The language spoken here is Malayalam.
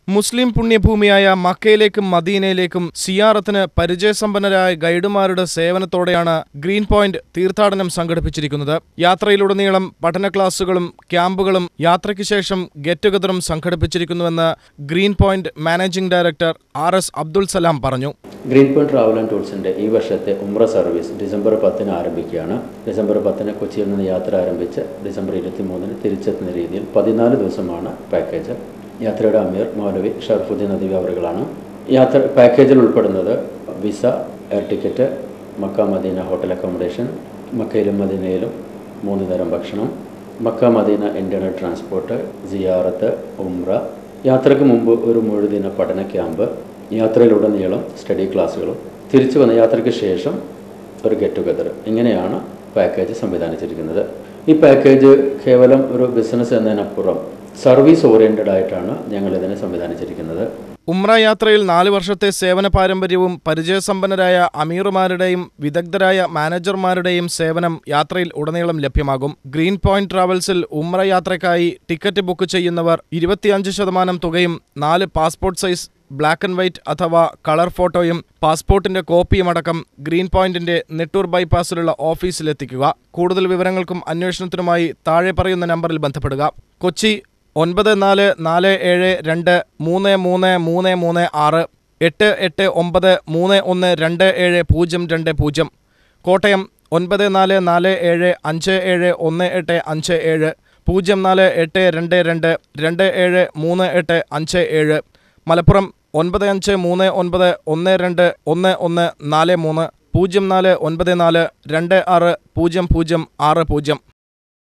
മുസ്ലിം പുണ്യഭൂമിയായ മക്കയിലേക്കും മദീനയിലേക്കും സിയാറത്തിന് പരിചയസമ്പന്നരായ ഗൈഡുമാരുടെ സേവനത്തോടെയാണ് ഗ്രീൻ പോയിന്റ് തീർത്ഥാടനം സംഘടിപ്പിച്ചിരിക്കുന്നത് യാത്രയിലുടനീളം പഠന ക്ലാസുകളും ക്യാമ്പുകളും യാത്രയ്ക്ക് ശേഷം ഗെറ്റ് ടുഗദറും സംഘടിപ്പിച്ചിരിക്കുന്നുവെന്ന് green point managing director R S Abdul Salam പറഞ്ഞു ഗ്രീൻ പോയിന്റ് ട്രാവൽ ആൻഡ് ടൂൾസിൻ്റെ ഈ വർഷത്തെ ഉംറ സർവീസ് ഡിസംബർ പത്തിന് ആരംഭിക്കുകയാണ് ഡിസംബർ പത്തിന് കൊച്ചിയിൽ നിന്ന് യാത്ര ആരംഭിച്ച് ഡിസംബർ ഇരുപത്തി മൂന്നിന് തിരിച്ചെത്തുന്ന രീതിയിൽ പതിനാല് ദിവസമാണ് പാക്കേജ് യാത്രയുടെ അമീർ മൗലവി ഷർഫുദ്ദീൻ നദീവി അവറുകളാണ് യാത്ര പാക്കേജിൽ ഉൾപ്പെടുന്നത് visa air ticket Mecca Medina hotel accommodation മക്കയിലും മദീനയിലും മൂന്ന് തരം ഭക്ഷണം മക്ക മദീന ഇൻ്റർണൽ ട്രാൻസ്പോർട്ട് സിയാറത്ത് ഉംറ യാത്രയ്ക്ക് മുമ്പ് ഒരു മുഴുദിന പഠന ക്യാമ്പ് യാത്രയിലുടനീളം സ്റ്റഡി ക്ലാസ്സുകളും തിരിച്ചു വന്ന യാത്രയ്ക്ക് ശേഷം ഒരു ഗെറ്റ് ടുഗദർ ഇങ്ങനെയാണ് പാക്കേജ് സംവിധാനിച്ചിരിക്കുന്നത് ഈ പാക്കേജ് കേവലം ഒരു ബിസിനസ് എന്നതിനപ്പുറം സർവീസ് ഓറിയൻറ്റഡ് ആയിട്ടാണ് ഞങ്ങൾ ഇതിനെ സംവിധാനിച്ചിരിക്കുന്നത് ഉംറ യാത്രയിൽ നാല് വർഷത്തെ സേവന പാരമ്പര്യവും പരിചയസമ്പന്നരായ അമീറുമാരുടെയും വിദഗ്ധരായ മാനേജർമാരുടെയും സേവനം യാത്രയിൽ ഉടനീളം ലഭ്യമാകും ഗ്രീൻ പോയിന്റ് ട്രാവൽസിൽ ഉംറ യാത്രയ്ക്കായി ടിക്കറ്റ് ബുക്ക് ചെയ്യുന്നവർ ഇരുപത്തിയഞ്ച് ശതമാനം തുകയും നാല് passport size black and white അഥവാ കളർ ഫോട്ടോയും പാസ്പോർട്ടിന്റെ കോപ്പിയും അടക്കം ഗ്രീൻ പോയിന്റിന്റെ നെട്ടൂർ ബൈപ്പാസിലുള്ള ഓഫീസിലെത്തിക്കുക കൂടുതൽ വിവരങ്ങൾക്കും അന്വേഷണത്തിനുമായി താഴെ പറയുന്ന നമ്പറിൽ ബന്ധപ്പെടുക കൊച്ചി ഒൻപത് നാല് നാല് ഏഴ് രണ്ട് മൂന്ന് മൂന്ന് മൂന്ന് മൂന്ന് ആറ് എട്ട് എട്ട് ഒമ്പത് മൂന്ന് ഒന്ന് രണ്ട് ഏഴ് പൂജ്യം രണ്ട് പൂജ്യം കോട്ടയം ഒൻപത് നാല് നാല് ഏഴ് അഞ്ച് ഏഴ് ഒന്ന് എട്ട് അഞ്ച് ഏഴ് പൂജ്യം നാല് എട്ട് രണ്ട് രണ്ട് രണ്ട് ഏഴ് മൂന്ന് എട്ട് അഞ്ച് ഏഴ് മലപ്പുറം ഒൻപത് അഞ്ച് മൂന്ന് ഒൻപത് ഒന്ന് രണ്ട് ഒന്ന് ഒന്ന് നാല് മൂന്ന് പൂജ്യം നാല് ഒൻപത് നാല് രണ്ട് ആറ് പൂജ്യം പൂജ്യം ആറ് പൂജ്യം